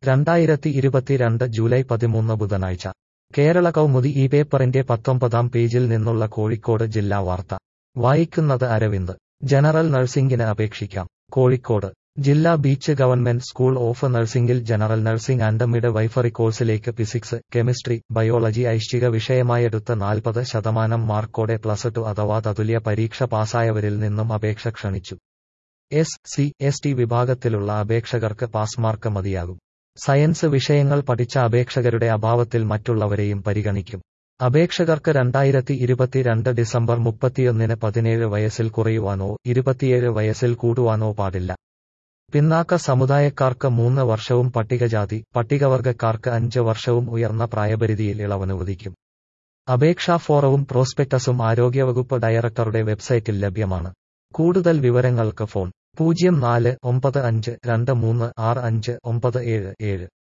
രണ്ടായിരത്തി ഇരുപത്തിരണ്ട് ജൂലൈ പതിമൂന്ന് ബുധനാഴ്ച കേരള കൗമുദി ഈ പേപ്പറിന്റെ പത്തൊമ്പതാം പേജിൽ നിന്നുള്ള കോഴിക്കോട് ജില്ലാ വാർത്ത വായിക്കുന്നത് അരവിന്ദ് ജനറൽ നഴ്സിംഗിന് അപേക്ഷിക്കാം കോഴിക്കോട് ജില്ലാ ബീച്ച് ഗവൺമെന്റ് സ്കൂൾ ഓഫ് നഴ്സിംഗിൽ general nursing and midwifery കോഴ്സിലേക്ക് ഫിസിക്സ് കെമിസ്ട്രി ബയോളജി ഐച്ഛിക വിഷയമായെടുത്ത് നാൽപ്പത് ശതമാനം മാർക്കോടെ പ്ലസ് ടു അഥവാ തതുല്യ പരീക്ഷ പാസ്സായവരിൽ നിന്നും അപേക്ഷ ക്ഷണിച്ചു എസ് സി എസ് ടി വിഭാഗത്തിലുള്ള അപേക്ഷകർക്ക് പാസ് മാർക്ക് മതിയാകും സയൻസ് വിഷയങ്ങൾ പഠിച്ച അപേക്ഷകരുടെ അഭാവത്തിൽ മറ്റുള്ളവരെയും പരിഗണിക്കും അപേക്ഷകർക്ക് രണ്ടായിരത്തി ഇരുപത്തിരണ്ട് ഡിസംബർ മുപ്പത്തിയൊന്നിന് പതിനേഴ് വയസ്സിൽ കുറയുവാനോ ഇരുപത്തിയേഴ് വയസ്സിൽ കൂടുവാനോ പാടില്ല പിന്നാക്ക സമുദായക്കാർക്ക് മൂന്ന് വർഷവും പട്ടികജാതി പട്ടികവർഗക്കാർക്ക് അഞ്ച് വർഷവും ഉയർന്ന പ്രായപരിധിയിൽ ഇളവനുവദിക്കും അപേക്ഷാ ഫോറവും പ്രോസ്പെക്ടസും ആരോഗ്യവകുപ്പ് ഡയറക്ടറുടെ വെബ്സൈറ്റിൽ ലഭ്യമാണ് കൂടുതൽ വിവരങ്ങൾക്ക് ഫോൺ പൂജ്യം നാല് ഒമ്പത് അഞ്ച് രണ്ട് മൂന്ന് ആറ് അഞ്ച് ഒമ്പത് ഏഴ് ഏഴ്